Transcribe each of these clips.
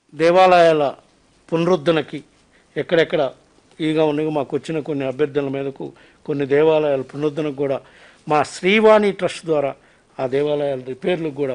దేవాలయాల పునరుద్ధరణకి ఎక్కడెక్కడ ఈగా ఉన్నాయి మాకు వచ్చిన కొన్ని అభ్యర్థనల మీదకు కొన్ని దేవాలయాల పునరుద్ధరణకు కూడా మా శ్రీవాణి ట్రస్ట్ ద్వారా ఆ దేవాలయాల రిపేర్లకు కూడా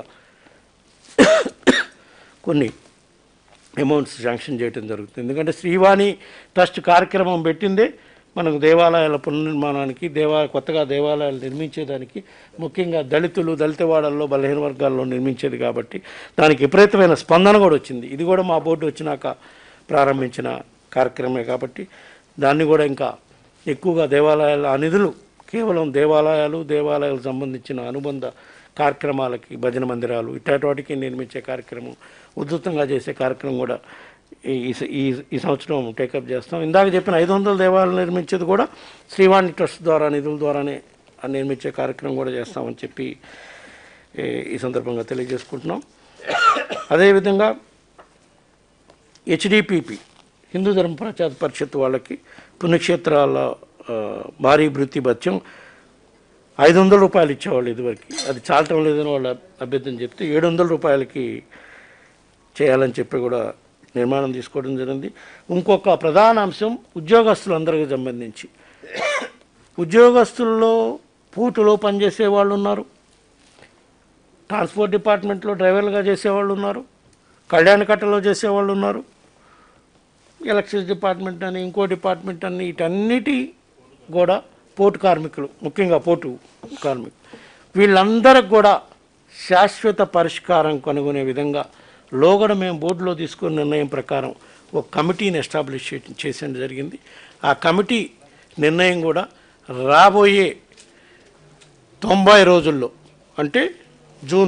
కొన్ని అమౌంట్స్ శాంక్షన్ చేయడం జరుగుతుంది ఎందుకంటే శ్రీవాణి ట్రస్ట్ కార్యక్రమం పెట్టిందే మనకు దేవాలయాల పునర్నిర్మాణానికి దేవా కొత్తగా దేవాలయాలు నిర్మించేదానికి ముఖ్యంగా దళితులు దళితవాడల్లో బలహీన వర్గాల్లో నిర్మించేది కాబట్టి దానికి విపరీతమైన స్పందన కూడా వచ్చింది ఇది కూడా మా బోర్డు వచ్చినాక ప్రారంభించిన కార్యక్రమమే కాబట్టి దాన్ని కూడా ఇంకా ఎక్కువగా దేవాలయాల ఆ నిధులు కేవలం దేవాలయాలు దేవాలయాలకు సంబంధించిన అనుబంధ కార్యక్రమాలకి భజన మందిరాలు ఇట్లాంటి వాటికి నిర్మించే కార్యక్రమం ఉధృతంగా చేసే కార్యక్రమం కూడా ఈ ఈ- ఈ ఈ సంవత్సరం టేకప్ చేస్తాం ఇందాక చెప్పిన ఐదు వందల దేవాలయాలు నిర్మించేది కూడా శ్రీవాణి ట్రస్ట్ ద్వారా నిధుల ద్వారానే ఆ నిర్మించే కార్యక్రమం కూడా చేస్తామని చెప్పి ఈ ఈ సందర్భంగా తెలియజేసుకుంటున్నాం అదేవిధంగా హెచ్డిపిపి హిందూ ధర్మ ప్రచార పరిషత్ వాళ్ళకి పుణ్యక్షేత్రాల ఆ, భారీ వృత్తి భత్యం ఐదు వందల రూపాయలు ఇచ్చేవాళ్ళు ఇదివరకు అది చాలటం లేదని వాళ్ళ అభ్యర్థన చెప్తే ఏడు వందల రూపాయలకి చేయాలని చెప్పి కూడా నిర్మాణం తీసుకోవడం జరిగింది ఇంకొక ప్రధాన అంశం ఉద్యోగస్తులందరికీ సంబంధించి ఉద్యోగస్తుల్లో పూటులో పనిచేసే వాళ్ళు ఉన్నారు ట్రాన్స్పోర్ట్ డిపార్ట్మెంట్లో డ్రైవర్లుగా చేసేవాళ్ళు ఉన్నారు కళ్యాణ కట్టలో చేసేవాళ్ళు ఉన్నారు ఎలక్ట్రిసిటీ డిపార్ట్మెంట్ అని ఇంకో డిపార్ట్మెంట్ అని వీటన్నిటి కూడా పోర్టు కార్మికులు ముఖ్యంగా పోర్టు కార్మికులు వీళ్ళందరికి కూడా శాశ్వత పరిష్కారం కనుగొనే విధంగా లోగడ మేము బోర్డులో తీసుకున్న నిర్ణయం ప్రకారం ఒక కమిటీని ఎస్టాబ్లిష్ చే- చేయడం జరిగింది ఆ కమిటీ నిర్ణయం కూడా రాబోయే తొంభై రోజుల్లో అంటే June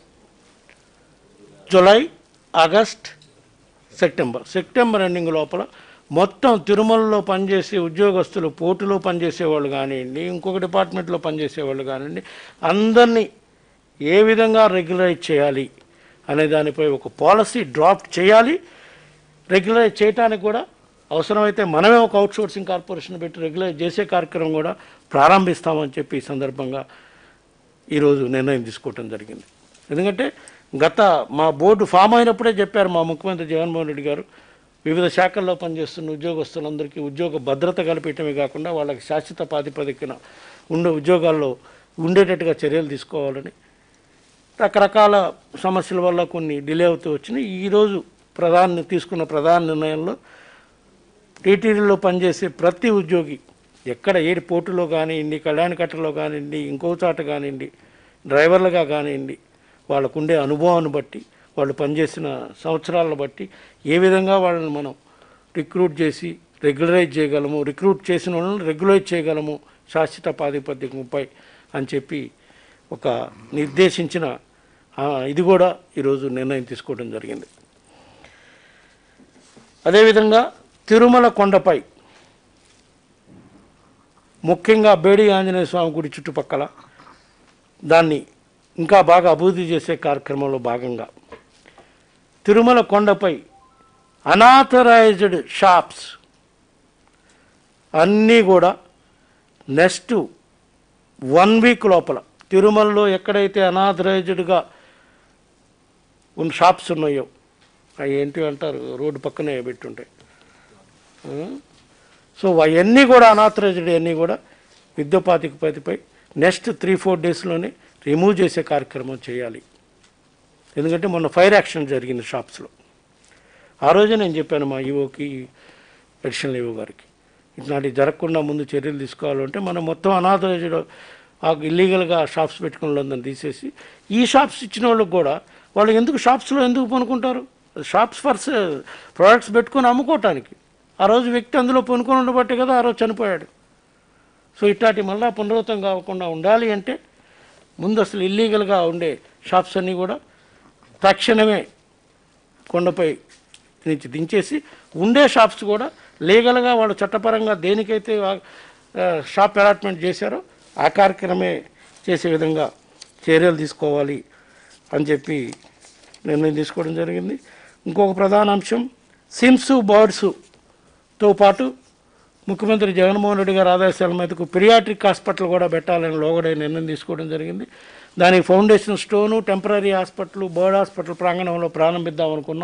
July August September September ending లోపల మొత్తం తిరుమలలో పనిచేసే ఉద్యోగస్తులు పోర్టులో పనిచేసే వాళ్ళు కానివ్వండి ఇంకొక డిపార్ట్మెంట్లో పనిచేసే వాళ్ళు కానివ్వండి అందరినీ ఏ విధంగా రెగ్యులరైజ్ చేయాలి అనే దానిపై ఒక పాలసీ డ్రాఫ్ట్ చేయాలి రెగ్యులరైజ్ చేయడానికి కూడా అవసరమైతే మనమే ఒక అవుట్సోర్సింగ్ కార్పొరేషన్ పెట్టి రెగ్యులరైజ్ చేసే కార్యక్రమం కూడా ప్రారంభిస్తామని చెప్పి ఈ సందర్భంగా ఈరోజు నిర్ణయం తీసుకోవటం జరిగింది ఎందుకంటే గత మా బోర్డు ఫామ్ అయినప్పుడే చెప్పారు మా ముఖ్యమంత్రి జగన్మోహన్ రెడ్డి గారు వివిధ శాఖల్లో పనిచేస్తున్న ఉద్యోగస్తులందరికీ ఉద్యోగ భద్రత కల్పించడమే కాకుండా వాళ్ళకి శాశ్వత ప్రాతిపదికన ఉండే ఉద్యోగాల్లో ఉండేటట్టుగా చర్యలు తీసుకోవాలని రకరకాల సమస్యల వల్ల కొన్ని డిలే అవుతూ వచ్చినాయి ఈరోజు ప్రధాన తీసుకున్న ప్రధాన నిర్ణయంలో టీటీడీలో పనిచేసే ప్రతి ఉద్యోగి ఎక్కడ ఏడు పోర్టులో కానివ్వండి కళ్యాణ కట్టలో కానివ్వండి ఇంకో చోట కానివ్వండి డ్రైవర్లుగా కానివ్వండి వాళ్ళకు ఉండే అనుభవాన్ని బట్టి వాళ్ళు పనిచేసిన సంవత్సరాలను బట్టి ఏ విధంగా వాళ్ళని మనం రిక్రూట్ చేసి రెగ్యులరైజ్ చేయగలము రిక్రూట్ చేసిన వాళ్ళని రెగ్యులరైజ్ చేయగలము శాశ్వత ప్రాతిపదికపై అని చెప్పి ఒక నిర్దేశించిన ఆ, ఇది కూడా ఈరోజు నిర్ణయం తీసుకోవడం జరిగింది అదేవిధంగా తిరుమల కొండపై ముఖ్యంగా బేడి ఆంజనేయ స్వామి గుడి చుట్టుపక్కల దాన్ని ఇంకా బాగా అభివృద్ధి చేసే కార్యక్రమంలో భాగంగా తిరుమల కొండపై అనాథరైజ్డ్ షాప్స్ అన్నీ కూడా నెక్స్ట్ వన్ వీక్ లోపల తిరుమలలో ఎక్కడైతే అనాథరైజ్డ్గా ఉన్న షాప్స్ ఉన్నాయో అవి ఏంటి అంటారు రోడ్డు పక్కనే పెట్టుంటాయి ఆ? సో అవన్నీ కూడా అనాథరైజ్డ్ అన్నీ కూడా విద్యోపాతికపతిపై నెక్స్ట్ త్రీ ఫోర్ డేస్లోనే రిమూవ్ చేసే కార్యక్రమం చేయాలి ఎందుకంటే మొన్న ఫైర్ యాక్షన్ జరిగింది షాప్స్లో ఆ రోజే నేను చెప్పాను మా ఈవోకి ఎడిషనల్ ఈవో గారికి ఇట్లాంటివి జరగకుండా ముందు చర్యలు తీసుకోవాలంటే మనం మొత్తం అనాథరైజ్డ్ ఇల్లీగల్గా షాప్స్ పెట్టుకున్న వాళ్ళందరినీ తీసేసి ఈ షాప్స్ ఇచ్చిన వాళ్ళకి కూడా వాళ్ళు ఎందుకు షాప్స్లో ఎందుకు పనుకుంటారు షాప్స్ ఫర్ ప్రోడక్ట్స్ పెట్టుకొని అమ్ముకోవటానికి ఆ రోజు వ్యక్తి అందులో పనుకొని ఉండబట్టే కదా ఆ రోజు చనిపోయాడు సో ఇట్లాంటి మళ్ళా పునరావృతం కాకుండా ఉండాలి అంటే ముందు అసలు ఇల్లీగల్గా ఉండే షాప్స్ అన్నీ కూడా తక్షణమే కొండపై నుంచి దించేసి ఉండే షాప్స్ కూడా లీగల్గా వాళ్ళు చట్టపరంగా దేనికైతే వా- ఆ, షాప్ అలాట్మెంట్ చేశారో ఆ కార్యక్రమే చేసే విధంగా చర్యలు తీసుకోవాలి అని చెప్పి నిర్ణయం తీసుకోవడం జరిగింది ఇంకొక ప్రధాన అంశం సిమ్స్ బర్డ్స్తో పాటు ముఖ్యమంత్రి జగన్మోహన్ రెడ్డి గారి ఆదేశాల మీదకు పిరియాట్రిక్ హాస్పిటల్ కూడా పెట్టాలని లోగడే నిర్ణయం తీసుకోవడం జరిగింది దానికి foundation stone temporary hospital bird hospital ప్రాంగణంలో ప్రారంభిద్దాం అనుకున్నాం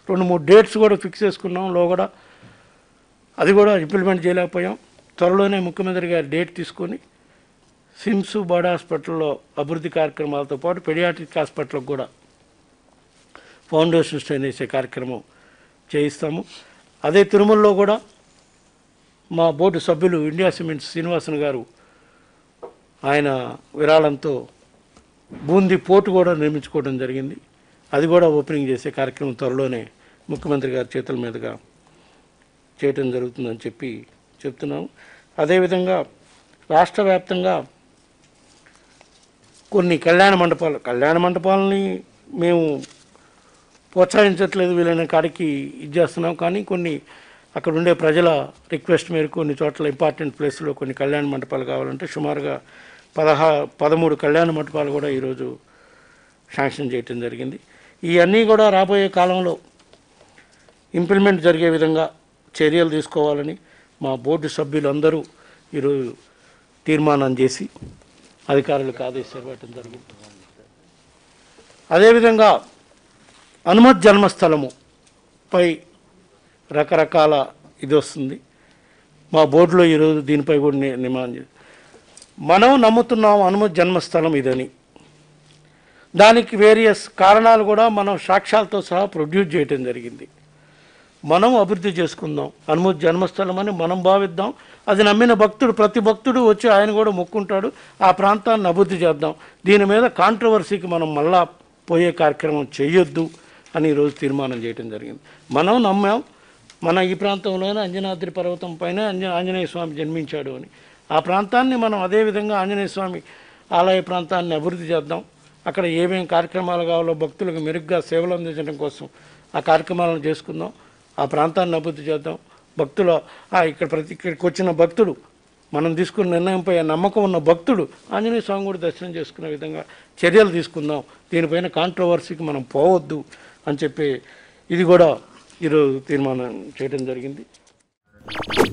రెండు మూడు డేట్స్ కూడా ఫిక్స్ చేసుకున్నాం లో కూడా అది కూడా ఇంప్లిమెంట్ చేయలేకపోయాం త్వరలోనే ముఖ్యమంత్రి గారు డేట్ తీసుకొని సిమ్స్ బర్డ్ హాస్పిటల్లో అభివృద్ధి కార్యక్రమాలతో పాటు పెడియాట్రిక్ హాస్పిటల్కి కూడా ఫౌండేషన్ స్టోన్ వేసే కార్యక్రమం చేయిస్తాము అదే తిరుమలలో కూడా మా బోర్డు సభ్యులు ఇండియా సిమెంట్స్ శ్రీనివాసన్ గారు ఆయన విరాళంతో బూందీ పోర్టు కూడా నిర్మించుకోవడం జరిగింది అది కూడా ఓపెనింగ్ చేసే కార్యక్రమం త్వరలోనే ముఖ్యమంత్రి గారి చేతుల మీదుగా చేయటం జరుగుతుందని చెప్పి చెప్తున్నాం అదేవిధంగా రాష్ట్ర వ్యాప్తంగా కొన్ని కళ్యాణ మండపాలు కళ్యాణ మండపాలని మేము ప్రోత్సహించట్లేదు వీలైన కాడికి ఇది చేస్తున్నాం కానీ కొన్ని అక్కడ ఉండే ప్రజల రిక్వెస్ట్ మేరకు కొన్ని చోట్ల ఇంపార్టెంట్ ప్లేస్లో కొన్ని కళ్యాణ మండపాలు కావాలంటే సుమారుగా పదహా పదమూడు కళ్యాణ మండపాలు కూడా ఈరోజు శాంక్షన్ చేయటం జరిగింది ఇవన్నీ కూడా రాబోయే కాలంలో ఇంప్లిమెంట్ జరిగే విధంగా చర్యలు తీసుకోవాలని మా బోర్డు సభ్యులందరూ ఈరోజు తీర్మానం చేసి అధికారులకు ఆదేశాలు ఇవ్వటం జరిగింది అదేవిధంగా హనుమత్ జన్మస్థలము పై రకరకాల ఇది వస్తుంది మా బోర్డులో ఈరోజు దీనిపై కూడా ని- నిర్మాణం చేసి మనం నమ్ముతున్నాం హనుమత్ జన్మస్థలం ఇదని దానికి వేరియస్ కారణాలు కూడా మనం సాక్ష్యాలతో సహా ప్రొడ్యూస్ చేయటం జరిగింది మనం అభివృద్ధి చేసుకుందాం హనుమత్ జన్మస్థలం అని మనం భావిద్దాం అది నమ్మిన భక్తుడు ప్రతి భక్తుడు వచ్చి ఆయన కూడా మొక్కుంటాడు ఆ ప్రాంతాన్ని అభివృద్ధి చేద్దాం దీని మీద కాంట్రవర్సీకి మనం మళ్ళా పోయే కార్యక్రమం చేయొద్దు అని ఈరోజు తీర్మానం చేయడం జరిగింది మనం నమ్మాం మన ఈ ప్రాంతంలోనే అంజనాద్రి పర్వతం పైన అంజ ఆంజనేయ స్వామి జన్మించాడు అని ఆ ప్రాంతాన్ని మనం అదేవిధంగా ఆంజనేయ స్వామి ఆలయ ప్రాంతాన్ని అభివృద్ధి చేద్దాం అక్కడ ఏమేం కార్యక్రమాలు కావాలో భక్తులకు మెరుగ్గా సేవలు అందించడం కోసం ఆ కార్యక్రమాలను చేసుకుందాం ఆ ప్రాంతాన్ని అభివృద్ధి చేద్దాం భక్తుల ఆ ఇక్కడ ప్రతి ఇక్కడికి వచ్చిన భక్తుడు మనం తీసుకున్న నిర్ణయంపై నమ్మకం ఉన్న భక్తుడు ఆంజనేయ స్వామి కూడా దర్శనం చేసుకునే విధంగా చర్యలు తీసుకుందాం దీనిపైన కాంట్రవర్సీకి మనం పోవద్దు అని చెప్పి ఇది కూడా ఈరోజు తీర్మానం చేయడం జరిగింది